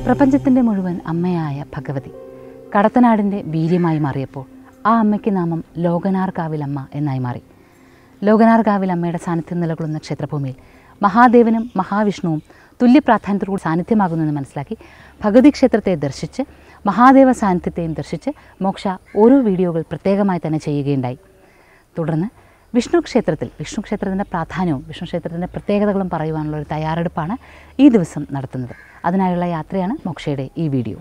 പ്രപഞ്ചത്തിൻ്റെ മുഴുവൻ അമ്മയായ ഭഗവതി കടത്തനാടിൻ്റെ വീര്യമായി മാറിയപ്പോൾ ആ അമ്മയ്ക്ക് നാമം ലോകനാർകാവിലമ്മ എന്നായി മാറി ലോകനാർകാവിൽ അമ്മയുടെ സാന്നിധ്യം നിലകൊള്ളുന്ന ക്ഷേത്രഭൂമിയിൽ മഹാദേവനും മഹാവിഷ്ണുവും തുല്യ പ്രാധാന്യത്തോടുകൂടി സാന്നിധ്യമാകുന്നുവെന്ന് മനസ്സിലാക്കി ഭഗവതി ക്ഷേത്രത്തെ ദർശിച്ച് മഹാദേവ സാന്നിധ്യത്തെയും ദർശിച്ച് മോക്ഷ ഓരോ വീഡിയോകൾ പ്രത്യേകമായി തന്നെ ചെയ്യുകയുണ്ടായി തുടർന്ന് വിഷ്ണു ക്ഷേത്രത്തിൽ വിഷ്ണു ക്ഷേത്രത്തിൻ്റെ പ്രാധാന്യവും വിഷ്ണു ക്ഷേത്രത്തിൻ്റെ പ്രത്യേകതകളും പറയുവാനുള്ള ഒരു തയ്യാറെടുപ്പാണ് ഈ ദിവസം നടത്തുന്നത് അതിനായുള്ള യാത്രയാണ് മോക്ഷയുടെ ഈ വീഡിയോ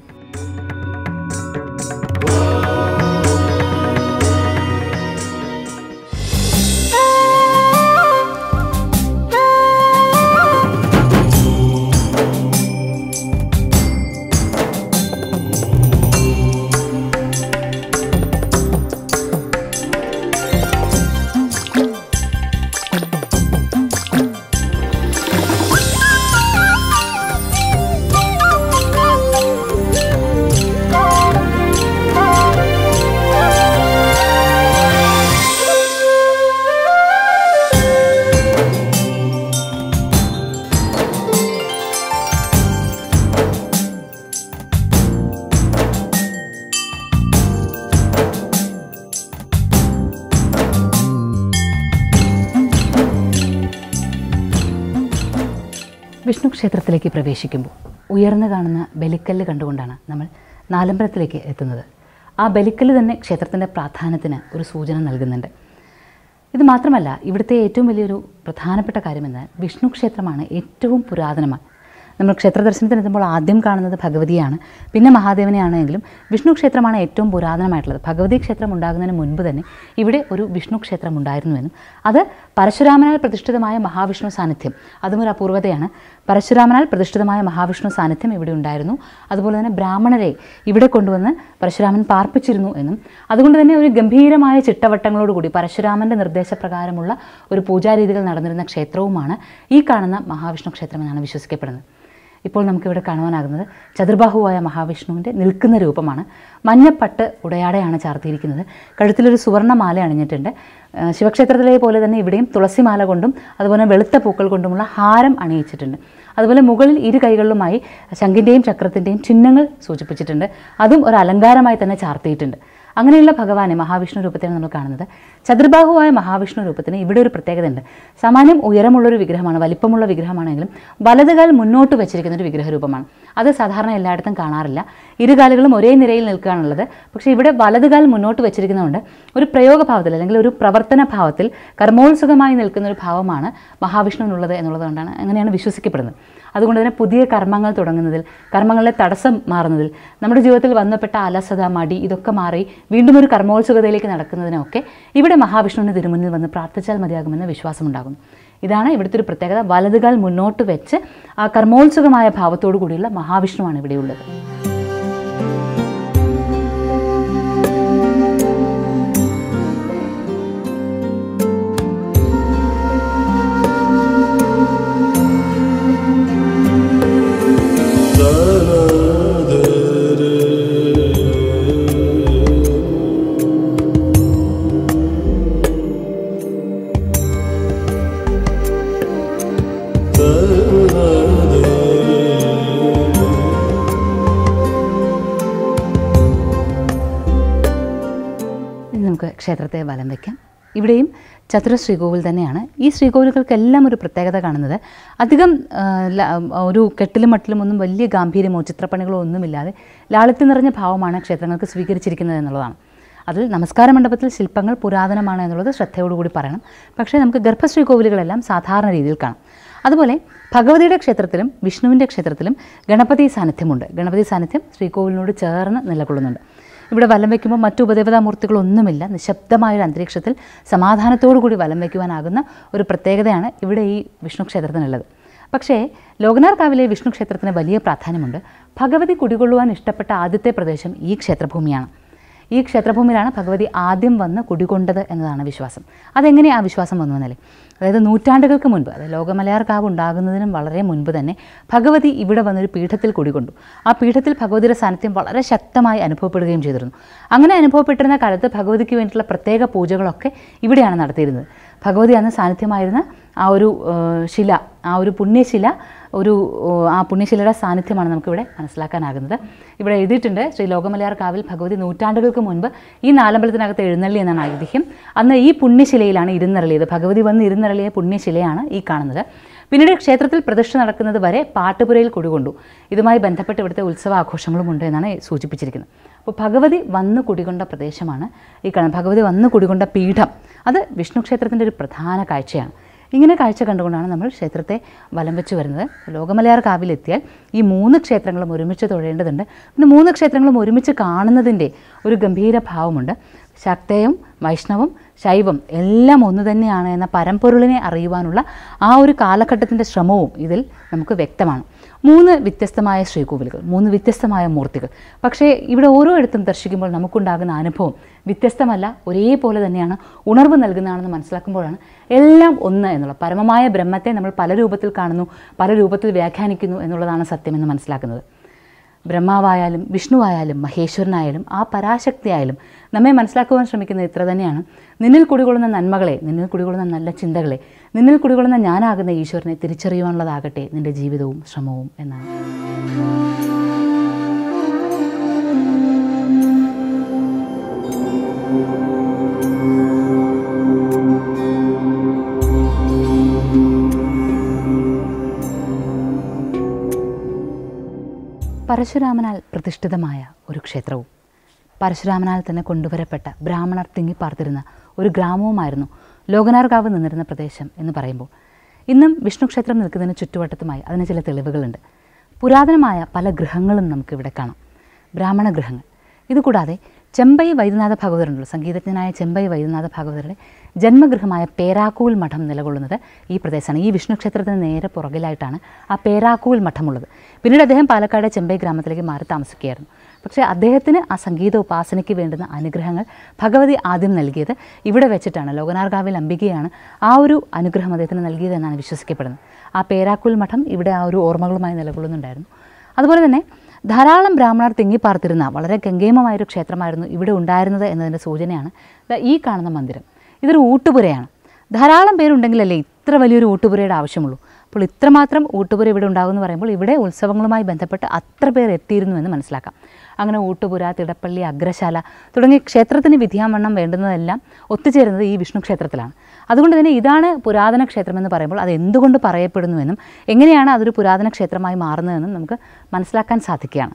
വിഷ്ണു ക്ഷേത്രത്തിലേക്ക് പ്രവേശിക്കുമ്പോൾ ഉയർന്നു കാണുന്ന ബലിക്കല്ല് കണ്ടുകൊണ്ടാണ് നമ്മൾ നാലമ്പലത്തിലേക്ക് എത്തുന്നത് ആ ബലിക്കല്ല് തന്നെ ക്ഷേത്രത്തിൻ്റെ പ്രാധാന്യത്തിന് ഒരു സൂചന നൽകുന്നുണ്ട് ഇത് മാത്രമല്ല ഇവിടുത്തെ ഏറ്റവും വലിയൊരു പ്രധാനപ്പെട്ട കാര്യമെന്ന് വിഷ്ണു ക്ഷേത്രമാണ് ഏറ്റവും പുരാതനമാണ് നമ്മൾ ക്ഷേത്ര ദർശനത്തിന് എത്തുമ്പോൾ ആദ്യം കാണുന്നത് ഭഗവതിയാണ് പിന്നെ മഹാദേവനെയാണെങ്കിലും വിഷ്ണു ക്ഷേത്രമാണ് ഏറ്റവും പുരാതനമായിട്ടുള്ളത് ഭഗവതി ക്ഷേത്രം ഉണ്ടാകുന്നതിന് മുൻപ് തന്നെ ഇവിടെ ഒരു വിഷ്ണു ക്ഷേത്രം ഉണ്ടായിരുന്നുവെന്നും അത് പരശുരാമനാൽ പ്രതിഷ്ഠിതമായ മഹാവിഷ്ണു സാന്നിധ്യം അതും ഒരു അപൂർവതയാണ് പരശുരാമനാൽ പ്രതിഷ്ഠിതമായ മഹാവിഷ്ണു സാന്നിധ്യം ഇവിടെ ഉണ്ടായിരുന്നു അതുപോലെ തന്നെ ബ്രാഹ്മണരെ ഇവിടെ കൊണ്ടുവന്ന് പരശുരാമൻ പാർപ്പിച്ചിരുന്നു എന്നും അതുകൊണ്ട് തന്നെ ഒരു ഗംഭീരമായ ചിട്ടവട്ടങ്ങളോടുകൂടി പരശുരാമൻ്റെ നിർദ്ദേശപ്രകാരമുള്ള ഒരു പൂജാരീതികൾ നടന്നിരുന്ന ക്ഷേത്രവുമാണ് ഈ കാണുന്ന മഹാവിഷ്ണു ക്ഷേത്രം എന്നാണ് വിശ്വസിക്കപ്പെടുന്നത് ഇപ്പോൾ നമുക്കിവിടെ കാണുവാനാകുന്നത് ചതുർബാഹുവായ മഹാവിഷ്ണുവിൻ്റെ നിൽക്കുന്ന രൂപമാണ് മഞ്ഞപ്പട്ട് ഉടയാടയാണ് ചാർത്തിയിരിക്കുന്നത് കഴുത്തിലൊരു സുവർണ്ണ മാല അണിഞ്ഞിട്ടുണ്ട് ആ, ശിവക്ഷേത്രത്തിലെ പോലെ തന്നെ ഇവിടെയും തുളസിമാല കൊണ്ടും അതുപോലെ വെളുത്ത പൂക്കൾ കൊണ്ടുമുള്ള ഹാരം അണിയിച്ചിട്ടുണ്ട് അതുപോലെ മുകളിൽ ഇരു കൈകളിലുമായി ശംഖിൻ്റെയും ചക്രത്തിൻ്റെയും ചിഹ്നങ്ങൾ സൂചിപ്പിച്ചിട്ടുണ്ട് അതും ഒരു അലങ്കാരമായി തന്നെ ചാർത്തിയിട്ടുണ്ട് അങ്ങനെയുള്ള ഭഗവാനെ മഹാവിഷ്ണു രൂപത്തിലാണ് നമ്മൾ കാണുന്നത് ചതുർബാഹുവായ മഹാവിഷ്ണു രൂപത്തിന് ഇവിടെ ഒരു പ്രത്യേകതയുണ്ട് സാമാന്യം ഉയരമുള്ളൊരു വിഗ്രഹമാണ് വലിപ്പമുള്ള വിഗ്രഹമാണെങ്കിലും വലതുകാൽ മുന്നോട്ട് വെച്ചിരിക്കുന്ന ഒരു വിഗ്രഹരൂപമാണ് അത് സാധാരണ എല്ലായിടത്തും കാണാറില്ല ഇരുകാലുകളും ഒരേ നിരയിൽ നിൽക്കുകയാണുള്ളത് പക്ഷേ ഇവിടെ വലതുകാൽ മുന്നോട്ട് വെച്ചിരിക്കുന്നതുകൊണ്ട് ഒരു പ്രയോഗഭാവത്തിൽ അല്ലെങ്കിൽ ഒരു പ്രവർത്തന ഭാവത്തിൽ കർമ്മോത്സുകമായി നിൽക്കുന്ന ഒരു ഭാവമാണ് മഹാവിഷ്ണുവിനുള്ളത് എന്നുള്ളതുകൊണ്ടാണ് അങ്ങനെയാണ് വിശ്വസിക്കപ്പെടുന്നത് അതുകൊണ്ട് തന്നെ പുതിയ കർമ്മങ്ങൾ തുടങ്ങുന്നതിൽ കർമ്മങ്ങളിലെ തടസ്സം മാറുന്നതിൽ നമ്മുടെ ജീവിതത്തിൽ വന്നപ്പെട്ട അലസത മടി ഇതൊക്കെ മാറി വീണ്ടും ഒരു കർമ്മോത്സുകതയിലേക്ക് നടക്കുന്നതിനൊക്കെ ഇവിടെ മഹാവിഷ്ണുവിന് തിരുമുന്നിൽ വന്ന് പ്രാർത്ഥിച്ചാൽ മതിയാകുമെന്ന് വിശ്വാസമുണ്ടാകുന്നു ഇതാണ് ഇവിടുത്തെ ഒരു പ്രത്യേകത വലതുകാൽ മുന്നോട്ട് വെച്ച് ആ കർമ്മോത്സുകമായ ഭാവത്തോടു കൂടിയുള്ള മഹാവിഷ്ണുവാണ് ഇവിടെയുള്ളത് ഇനി നമുക്ക് ക്ഷേത്രത്തെ വലം വയ്ക്കാം ഇവിടെയും ചതുര ശ്രീകോവിൽ തന്നെയാണ് ഈ ശ്രീകോവിലുകൾക്കെല്ലാം ഒരു പ്രത്യേകത കാണുന്നത് അധികം ആ, ല- ഒരു കെട്ടിലും മട്ടിലും ഒന്നും വലിയ ഗാംഭീര്യമോ ചിത്രപ്പണികളോ ഒന്നുമില്ലാതെ ലാളിത്യം നിറഞ്ഞ ഭാവമാണ് ക്ഷേത്രങ്ങൾക്ക് സ്വീകരിച്ചിരിക്കുന്നത് എന്നുള്ളതാണ് അതിൽ നമസ്കാര മണ്ഡപത്തിൽ ശില്പങ്ങൾ പുരാതനമാണ് എന്നുള്ളത് ശ്രദ്ധയോടുകൂടി പറയണം പക്ഷേ നമുക്ക് ഗർഭശ്രീ കോവിലുകളെല്ലാം സാധാരണ രീതിയിൽ കാണാം അതുപോലെ ഭഗവതിയുടെ ക്ഷേത്രത്തിലും വിഷ്ണുവിൻ്റെ ക്ഷേത്രത്തിലും ഗണപതി സാന്നിധ്യമുണ്ട് ഗണപതി സാന്നിധ്യം ശ്രീകോവിലിനോട് ചേർന്ന് നിലകൊള്ളുന്നുണ്ട് ഇവിടെ വലം വയ്ക്കുമ്പോൾ മറ്റു ഉപദേവതാമൂർത്തികളൊന്നുമില്ല നിശബ്ദമായൊരു അന്തരീക്ഷത്തിൽ സമാധാനത്തോടു കൂടി വലം വയ്ക്കുവാനാകുന്ന ഒരു പ്രത്യേകതയാണ് ഇവിടെ ഈ വിഷ്ണു ക്ഷേത്രത്തിനുള്ളത് പക്ഷേ ലോകനാർ കാവിലെ വിഷ്ണു ക്ഷേത്രത്തിന് വലിയ പ്രാധാന്യമുണ്ട് ഭഗവതി കുടികൊള്ളുവാൻ ഇഷ്ടപ്പെട്ട ആദ്യത്തെ പ്രദേശം ഈ ക്ഷേത്രഭൂമിയാണ് ഈ ക്ഷേത്രഭൂമിയിലാണ് ഭഗവതി ആദ്യം വന്ന് കുടികൊണ്ടത് എന്നതാണ് വിശ്വാസം അതെങ്ങനെ ആ വിശ്വാസം വന്നു എന്നല്ലേ അതായത് നൂറ്റാണ്ടുകൾക്ക് മുൻപ് അതായത് ലോകമലയാർ കാവ് ഉണ്ടാകുന്നതിനും വളരെ മുൻപ് തന്നെ ഭഗവതി ഇവിടെ വന്നൊരു പീഠത്തിൽ കുടികൊണ്ടു ആ പീഠത്തിൽ ഭഗവതിയുടെ സാന്നിധ്യം വളരെ ശക്തമായി അനുഭവപ്പെടുകയും ചെയ്തിരുന്നു അങ്ങനെ അനുഭവപ്പെട്ടിരുന്ന കാലത്ത് ഭഗവതിക്ക് വേണ്ടിയിട്ടുള്ള പ്രത്യേക പൂജകളൊക്കെ ഇവിടെയാണ് നടത്തിയിരുന്നത് ഭഗവതി അന്ന് സാന്നിധ്യമായിരുന്ന ആ ഒരു ആ, ശില ആ ഒരു പുണ്യശില ഒരു ഓ, ആ പുണ്യശിലയുടെ സാന്നിധ്യമാണ് നമുക്കിവിടെ മനസ്സിലാക്കാനാകുന്നത് ഇവിടെ എഴുതിയിട്ടുണ്ട് ശ്രീ ലോകമലയാർ കാവിൽ ഭഗവതി നൂറ്റാണ്ടുകൾക്ക് മുൻപ് ഈ നാലമ്പലത്തിനകത്ത് എഴുന്നള്ളി എന്നാണ് ഐതിഹ്യം അന്ന് ഈ പുണ്യശിലയിലാണ് ഇരുന്നരളിയത് ഭഗവതി വന്ന് ഇരുന്നരളിയ പുണ്യശിലയാണ് ഈ കാണുന്നത് പിന്നീട് ക്ഷേത്രത്തിൽ പ്രതിഷ്ഠ നടക്കുന്നത് വരെ പാട്ടുപുരയിൽ കുടികൊണ്ടു ഇതുമായി ബന്ധപ്പെട്ട് ഇവിടുത്തെ ഉത്സവ ആഘോഷങ്ങളുമുണ്ട് എന്നാണ് സൂചിപ്പിച്ചിരിക്കുന്നത് അപ്പോൾ ഭഗവതി വന്ന് കുടികൊണ്ട പ്രദേശമാണ് ഈ കാണുന്നത് ഭഗവതി വന്ന് കുടികൊണ്ട പീഠം അത് വിഷ്ണു ക്ഷേത്രത്തിൻ്റെ ഒരു പ്രധാന കാഴ്ചയാണ് ഇങ്ങനെ കാഴ്ച കണ്ടുകൊണ്ടാണ് നമ്മൾ ക്ഷേത്രത്തെ വലം വെച്ച് വരുന്നത് ലോകമലയാർ കാവിലെത്തിയാൽ ഈ മൂന്ന് ക്ഷേത്രങ്ങളും ഒരുമിച്ച് തൊഴേണ്ടതുണ്ട് പിന്നെ മൂന്ന് ക്ഷേത്രങ്ങളും ഒരുമിച്ച് കാണുന്നതിൻ്റെ ഒരു ഗംഭീര ഭാവമുണ്ട് ശക്തയും വൈഷ്ണവും ശൈവം എല്ലാം ഒന്ന് തന്നെയാണ് എന്ന പരമ്പൊരുളിനെ അറിയുവാനുള്ള ആ ഒരു കാലഘട്ടത്തിൻ്റെ ശ്രമവും ഇതിൽ നമുക്ക് വ്യക്തമാണ് മൂന്ന് വ്യത്യസ്തമായ ശ്രീകോവിലുകൾ മൂന്ന് വ്യത്യസ്തമായ മൂർത്തികൾ പക്ഷേ ഇവിടെ ഓരോ ഇടത്തും ദർശിക്കുമ്പോൾ നമുക്കുണ്ടാകുന്ന അനുഭവം വ്യത്യസ്തമല്ല ഒരേപോലെ തന്നെയാണ് ഉണർവ് നൽകുന്നതാണെന്ന് മനസ്സിലാക്കുമ്പോഴാണ് എല്ലാം ഒന്ന് എന്നുള്ള പരമമായ ബ്രഹ്മത്തെ നമ്മൾ പല രൂപത്തിൽ കാണുന്നു പല രൂപത്തിൽ വ്യാഖ്യാനിക്കുന്നു എന്നുള്ളതാണ് സത്യമെന്ന് മനസ്സിലാക്കുന്നത് ബ്രഹ്മാവായാലും വിഷ്ണുവായാലും മഹേശ്വരനായാലും ആ പരാശക്തിയായാലും നമ്മെ മനസ്സിലാക്കുവാൻ ശ്രമിക്കുന്നത് ഇത്ര തന്നെയാണ് നിന്നിൽ കുടികൊള്ളുന്ന നന്മകളെ നിന്നിൽ കുടികൊള്ളുന്ന നല്ല ചിന്തകളെ നിന്നിൽ കുടികൊള്ളുന്ന ഞാനാകുന്ന ഈശ്വരനെ തിരിച്ചറിയുവാനുള്ളതാകട്ടെ നിന്റെ ജീവിതവും ശ്രമവും എന്നാണ് പരശുരാമനാൽ പ്രതിഷ്ഠിതമായ ഒരു ക്ഷേത്രവും പരശുരാമനാൽ തന്നെ കൊണ്ടുവരപ്പെട്ട ബ്രാഹ്മണർ തിങ്ങിപ്പാർത്തിരുന്ന ഒരു ഗ്രാമവുമായിരുന്നു ലോകനാർകാവ് നിന്നിരുന്ന പ്രദേശം എന്ന് പറയുമ്പോൾ ഇന്നും വിഷ്ണു ക്ഷേത്രം നിൽക്കുന്നതിന് ചുറ്റുവട്ടത്തുമായി അതിന് ചില തെളിവുകളുണ്ട് പുരാതനമായ പല ഗൃഹങ്ങളും നമുക്കിവിടെ കാണാം ബ്രാഹ്മണ ഗൃഹങ്ങൾ ഇതുകൂടാതെ ചെമ്പൈ വൈദ്യനാഥ ഭഗവതരുണ്ടല്ലോ സംഗീതജ്ഞനായ ചെമ്പൈ വൈദ്യനാഥ ഭഗവതരുടെ ജന്മഗൃഹമായ പേരാക്കൂൽ മഠം നിലകൊള്ളുന്നത് ഈ പ്രദേശമാണ് ഈ വിഷ്ണു ക്ഷേത്രത്തിന് നേരെ പുറകിലായിട്ടാണ് ആ പേരാക്കൂൽ മഠമുള്ളത് പിന്നീട് അദ്ദേഹം പാലക്കാട് ചെമ്പൈ ഗ്രാമത്തിലേക്ക് മാറി താമസിക്കുകയായിരുന്നു പക്ഷേ അദ്ദേഹത്തിന് ആ സംഗീത ഉപാസനയ്ക്ക് വേണ്ടുന്ന അനുഗ്രഹങ്ങൾ ഭഗവതി ആദ്യം നൽകിയത് ഇവിടെ വെച്ചിട്ടാണ് ലോകനാർഗാവിൽ അംബികയാണ് ആ ഒരു അനുഗ്രഹം അദ്ദേഹത്തിന് നൽകിയതെന്നാണ് വിശ്വസിക്കപ്പെടുന്നത് ആ പേരാക്കൂൽ മഠം ഇവിടെ ആ ഒരു ഓർമ്മകളുമായി നിലകൊള്ളുന്നുണ്ടായിരുന്നു അതുപോലെ തന്നെ ധാരാളം ബ്രാഹ്മണർ തിങ്ങിപ്പാർത്തിരുന്ന വളരെ ഗംഗേമമായൊരു ക്ഷേത്രമായിരുന്നു ഇവിടെ ഉണ്ടായിരുന്നത് എന്നതിൻ്റെ സൂചനയാണ് ദാ ഈ കാണുന്ന മന്ദിരം ഇതൊരു ഊട്ടുപുരയാണ് ധാരാളം പേരുണ്ടെങ്കിലല്ലേ ഇത്ര വലിയൊരു ഊട്ടുപുരയുടെ ആവശ്യമുള്ളൂ അപ്പോൾ ഇത്രമാത്രം ഊട്ടുപുര ഇവിടെ ഉണ്ടാകുമെന്ന് പറയുമ്പോൾ ഇവിടെ ഉത്സവങ്ങളുമായി ബന്ധപ്പെട്ട് അത്ര പേർ എത്തിയിരുന്നു എന്ന് മനസ്സിലാക്കാം അങ്ങനെ ഊട്ടുപുര തിടപ്പള്ളി അഗ്രശാല തുടങ്ങിയ ക്ഷേത്രത്തിന് വിധിയാവണ്ണം വേണ്ടുന്നതെല്ലാം ഒത്തുചേരുന്നത് ഈ വിഷ്ണു ക്ഷേത്രത്തിലാണ് അതുകൊണ്ട് തന്നെ ഇതാണ് പുരാതന ക്ഷേത്രമെന്ന് പറയുമ്പോൾ അത് എന്തുകൊണ്ട് പറയപ്പെടുന്നുവെന്നും എങ്ങനെയാണ് അതൊരു പുരാതന ക്ഷേത്രമായി മാറുന്നതെന്നും നമുക്ക് മനസ്സിലാക്കാൻ സാധിക്കുകയാണ്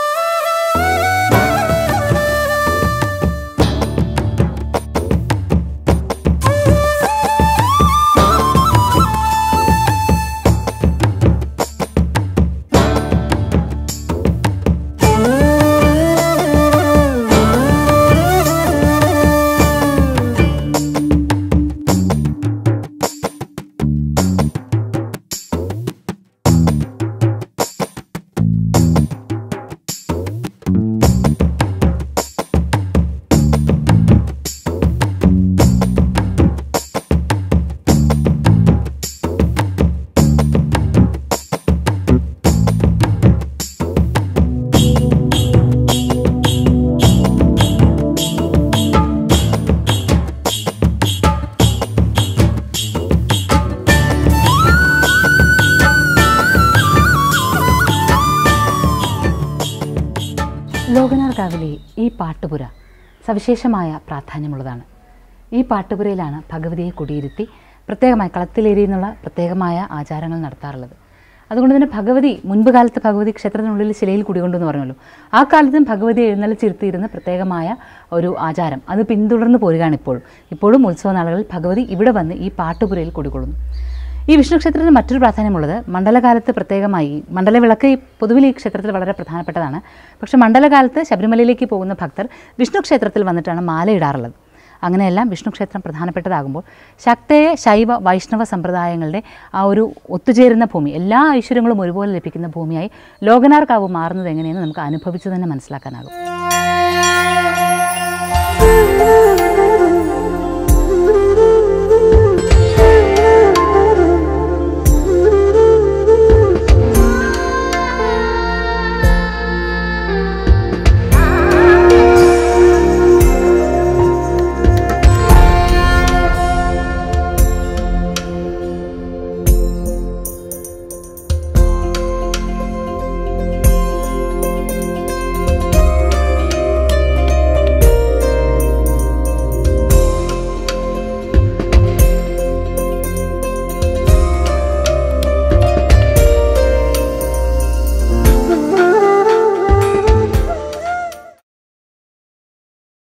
ലോകനാർക്കാവിലെ ഈ പാട്ടുപുര സവിശേഷമായ പ്രാധാന്യമുള്ളതാണ് ഈ പാട്ടുപുരയിലാണ് ഭഗവതിയെ കുടിയിരുത്തി പ്രത്യേകമായി കളത്തിലേരിയെന്നുള്ള പ്രത്യേകമായ ആചാരങ്ങൾ നടത്താറുള്ളത് അതുകൊണ്ട് തന്നെ ഭഗവതി മുൻപ് കാലത്ത് ഭഗവതി ക്ഷേത്രത്തിനുള്ളിൽ ശിലയിൽ കുടികൊണ്ടെന്ന് പറഞ്ഞല്ലോ ആ കാലത്തും ഭഗവതി എഴുന്നള്ളിച്ചിരുത്തിയിരുന്ന പ്രത്യേകമായ ഒരു ആചാരം അത് പിന്തുടർന്ന് പോരുകയാണ് ഇപ്പോഴും ഇപ്പോഴും ഉത്സവ നാളുകളിൽ ഭഗവതി ഇവിടെ വന്ന് ഈ പാട്ടുപുരയിൽ കുടികൊള്ളുന്നു ഈ വിഷ്ണു ക്ഷേത്രത്തിന് മറ്റൊരു പ്രാധാന്യമുള്ളത് മണ്ഡലകാലത്ത് പ്രത്യേകമായി മണ്ഡലവിളക്ക് ഈ പൊതുവിൽ ഈ ക്ഷേത്രത്തിൽ വളരെ പ്രധാനപ്പെട്ടതാണ് പക്ഷേ മണ്ഡലകാലത്ത് ശബരിമലയിലേക്ക് പോകുന്ന ഭക്തർ വിഷ്ണു ക്ഷേത്രത്തിൽ വന്നിട്ടാണ് മാലയിടാറുള്ളത് അങ്ങനെയെല്ലാം വിഷ്ണു ക്ഷേത്രം പ്രധാനപ്പെട്ടതാകുമ്പോൾ ശക്തയ ശൈവ വൈഷ്ണവ സമ്പ്രദായങ്ങളുടെ ആ ഒരു ഒത്തുചേരുന്ന ഭൂമി എല്ലാ ഐശ്വര്യങ്ങളും ഒരുപോലെ ലഭിക്കുന്ന ഭൂമിയായി ലോകനാർക്കാവ് മാറുന്നത് എങ്ങനെയെന്ന് നമുക്ക് അനുഭവിച്ചു തന്നെ മനസ്സിലാക്കാനാകും